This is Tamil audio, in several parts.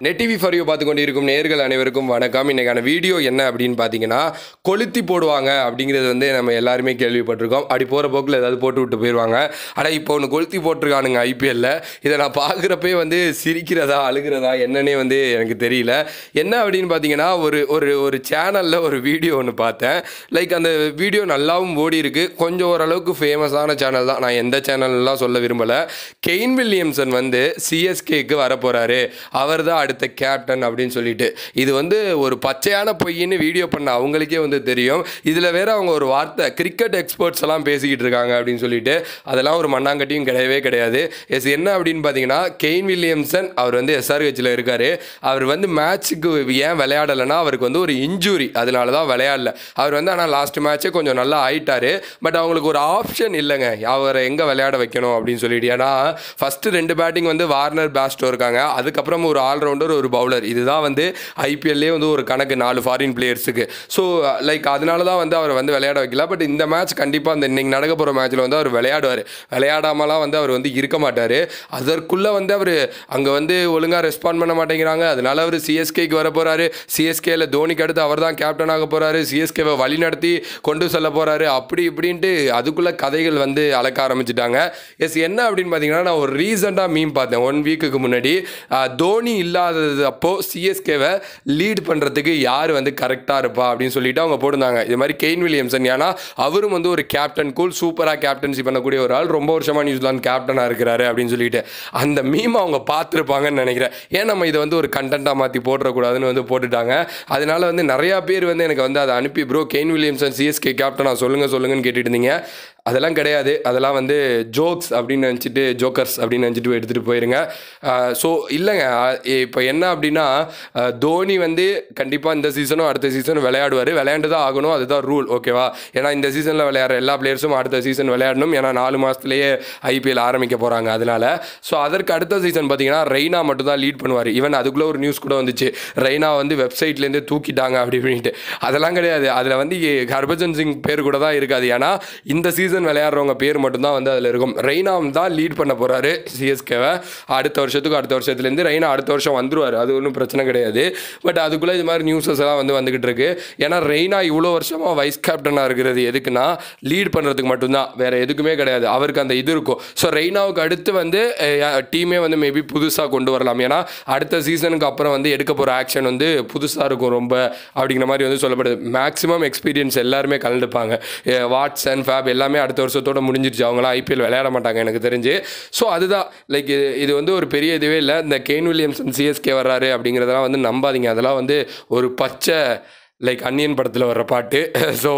நெட் டிவி ஃபார் யூ பார்த்து கொண்டிருக்கும் நேர்கள் அனைவருக்கும் வணக்கம் இன்னைக்கான வீடியோ என்ன அப்படின்னு பார்த்தீங்கன்னா கொளுத்தி போடுவாங்க அப்படிங்கிறது வந்து நம்ம எல்லாருமே கேள்விப்பட்டிருக்கோம் அப்படி போகிற போக்கில் ஏதாவது போட்டு விட்டு போயிடுவாங்க ஆனால் இப்போ ஒன்று கொளுத்தி போட்டிருக்கானுங்க ஐபிஎல்ல இதை நான் பார்க்குறப்பே வந்து சிரிக்கிறதா அழுகிறதா என்னன்னே வந்து எனக்கு தெரியல என்ன அப்படின்னு பார்த்தீங்கன்னா ஒரு ஒரு ஒரு சேனலில் ஒரு வீடியோ ஒன்று பார்த்தேன் லைக் அந்த வீடியோ நல்லாவும் ஓடி இருக்கு கொஞ்சம் ஓரளவுக்கு ஃபேமஸான சேனல் தான் நான் எந்த சேனல்லாம் சொல்ல விரும்பலை கெயின் வில்லியம்சன் வந்து சிஎஸ்கேக்கு வரப்போகிறாரு அவர் தான் அடுத்த கேப்டன் அப்படின்னு சொல்லிட்டு இது வந்து ஒரு பச்சையான பொய்ன்னு வீடியோ பண்ண அவங்களுக்கே வந்து தெரியும் இதில் வேற அவங்க ஒரு வார்த்தை கிரிக்கெட் எக்ஸ்பர்ட்ஸ் எல்லாம் பேசிக்கிட்டு இருக்காங்க அப்படின்னு சொல்லிட்டு அதெல்லாம் ஒரு மண்ணாங்கட்டியும் கிடையவே கிடையாது எஸ் என்ன அப்படின்னு பார்த்தீங்கன்னா கெயின் வில்லியம்சன் அவர் வந்து எஸ்ஆர்ஹெச்சில் இருக்கார் அவர் வந்து மேட்ச்சுக்கு ஏன் விளையாடலைன்னா அவருக்கு வந்து ஒரு இன்ஜுரி அதனால தான் விளையாடல அவர் வந்து ஆனால் லாஸ்ட் மேட்ச்சே கொஞ்சம் நல்லா ஆயிட்டாரு பட் அவங்களுக்கு ஒரு ஆப்ஷன் இல்லைங்க அவரை எங்கே விளையாட வைக்கணும் அப்படின்னு சொல்லிட்டு ஏன்னா ஃபஸ்ட்டு ரெண்டு பேட்டிங் வந்து வார்னர் பேஸ்டோ இருக்காங்க அதுக்கப்புறம் ஒரு ஆல்ரவுண்டர் ஒரு பவுலர் இதுதான் வந்து ஐபிஎல்லே வந்து ஒரு கணக்கு நாலு ஃபாரின் பிளேயர்ஸுக்கு ஸோ லைக் அதனால தான் வந்து அவர் வந்து விளையாட வைக்கல பட் இந்த மேட்ச் கண்டிப்பாக அந்த இன்னைக்கு நடக்க போகிற மேட்ச்சில் வந்து அவர் விளையாடுவார் விளையாடாமலாம் வந்து அவர் வந்து இருக்க மாட்டார் அதற்குள்ளே வந்து அவர் அங்கே வந்து ஒழுங்காக ரெஸ்பாண்ட் பண்ண மாட்டேங்கிறாங்க அதனால அவர் சிஎஸ்கேக்கு வர போகிறாரு சிஎஸ்கேல தோனிக்கு அடுத்து அவர் தான் கேப்டன் ஆக போகிறாரு சிஎஸ்கேவை வழி நடத்தி கொண்டு செல்ல போகிறாரு அப்படி இப்படின்ட்டு அதுக்குள்ளே கதைகள் வந்து அளக்க ஆரம்பிச்சிட்டாங்க எஸ் என்ன அப்படின்னு பார்த்தீங்கன்னா நான் ஒரு ரீசெண்டாக மீம் பார்த்தேன் ஒன் வீக்குக்கு முன்னாடி ஆஹ், தோனி இல்லாதது அப்போ சிஎஸ்கேவை லீட் பண்ணுறதுக்கு யார் வந்து கரெக்டாக இருப்பா அப்படின்னு சொல்லிட்டு அவங்க போட்டிருந்தாங்க இது மாதிரி கெயின் வில்லியம்சன் ஏன்னா அவரும் வந்து ஒரு கேப்டன் கூல் சூப்பராக கேப்டன்சி பண்ணக்கூடிய ஒரு ஆள் ரொம்ப வருஷமாக நியூசிலாந்து கேப்டனாக இருக்கிறாரு அப்படின்னு சொல்லிட்டு அந்த மீம் அவங்க பார்த்துருப்பாங்கன்னு நினைக்கிறேன் ஏன் நம்ம இதை வந்து ஒரு கண்டென்ட்டாக மாற்றி போட்டுறக்கூடாதுன்னு வந்து போட்டுட்டாங்க அதனால வந்து நிறையா பேர் வந்து எனக்கு வந்து அதை அனுப்பி ப்ரோ கெயின் வில்லியம்சன் சிஎஸ்கே கேப்டனா சொல்லுங்கள் சொல்லுங்கன்னு கேட்டுட்டு இருந்தீங்க அதெல்லாம் கிடையாது அதெல்லாம் வந்து ஜோக்ஸ் அப்படின்னு நினச்சிட்டு ஜோக்கர்ஸ் அப்படின்னு நினச்சிட்டு எடுத்துகிட்டு போயிருங்க ஸோ இல்லைங்க இப்போ என்ன அப்படின்னா அஹ், தோனி வந்து கண்டிப்பாக இந்த சீசனும் அடுத்த சீசனும் விளையாடுவார் விளையாண்டு தான் ஆகணும் அதுதான் ரூல் ஓகேவா ஏன்னா இந்த சீசனில் விளையாடுற எல்லா பிளேயர்ஸும் அடுத்த சீசன் விளையாடணும் ஏன்னா நாலு மாதத்துலேயே ஐபிஎல் ஆரம்பிக்க போகிறாங்க அதனால ஸோ அதற்கு அடுத்த சீசன் பார்த்தீங்கன்னா ரெய்னா மட்டும் தான் லீட் பண்ணுவார் ஈவன் அதுக்குள்ளே ஒரு நியூஸ் கூட வந்துச்சு ரெய்னா வந்து வெப்சைட்லேருந்து தூக்கிட்டாங்க அப்படி இப்படின்ட்டு அதெல்லாம் கிடையாது அதில் வந்து ஹர்பஜன் சிங் பேர் கூட தான் இருக்காது ஏன்னா இந்த சீசன் விளையாடுறவங்க பேர் மட்டும்தான் வந்து அதில் இருக்கும் ரெய்னாம் தான் லீட் பண்ண போகிறாரு சிஎஸ்கேவை அடுத்த வருஷத்துக்கு அடுத்த வருஷத்துலேருந்து ரெய்னா அடுத்த வருஷம் வந்துருவார் அது ஒன்றும் பிரச்சனை கிடையாது பட் அதுக்குள்ளே இது மாதிரி நியூஸஸ் எல்லாம் வந்து வந்துகிட்டு இருக்கு ஏன்னா ரெய்னா இவ்வளோ வருஷமாக வைஸ் கேப்டனாக இருக்கிறது எதுக்குன்னா லீட் பண்ணுறதுக்கு மட்டும்தான் வேற எதுக்குமே கிடையாது அவருக்கு அந்த இது இருக்கும் ஸோ ரெய்னாவுக்கு அடுத்து வந்து டீமே வந்து மேபி புதுசாக கொண்டு வரலாம் ஏன்னா அடுத்த சீசனுக்கு அப்புறம் வந்து எடுக்க போகிற ஆக்ஷன் வந்து புதுசாக இருக்கும் ரொம்ப அப்படிங்கிற மாதிரி வந்து சொல்லப்படுது மேக்ஸிமம் எக்ஸ்பீரியன்ஸ் எல்லாருமே கலந்துப்பாங்க அஹ் வாட்சன் ஃபேப் எல்லாமே அடுத்த வருஷத்தோட முடிஞ்சிருச்சு அவங்களாம் ஐபிஎல் விளையாட மாட்டாங்க எனக்கு தெரிஞ்சு ஸோ அதுதான் லைக் இது இது வந்து ஒரு பெரிய இதுவே இல்லை இந்த கேன் வில்லியம்சன் சிஎஸ்கே வர்றாரு அப்படிங்கிறதெல்லாம் வந்து நம்பாதீங்க அதெல்லாம் வந்து ஒரு பச்சை லைக் அன்னியன் படத்தில் வர்ற பாட்டு ஸோ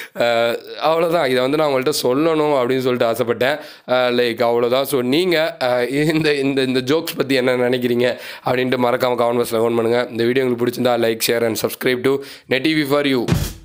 அவ்வளோதான் இதை வந்து நான் உங்கள்கிட்ட சொல்லணும் அப்படின்னு சொல்லிட்டு ஆசைப்பட்டேன் லைக் அவ்வளோதான் ஸோ நீங்கள் இந்த இந்த இந்த ஜோக்ஸ் பற்றி என்ன நினைக்கிறீங்க அப்படின்ட்டு மறக்காமல் கமெண்ட் பாக்ஸில் ஃபோன் பண்ணுங்கள் இந்த வீடியோ உங்களுக்கு பிடிச்சிருந்தா like share and subscribe to Net TV for you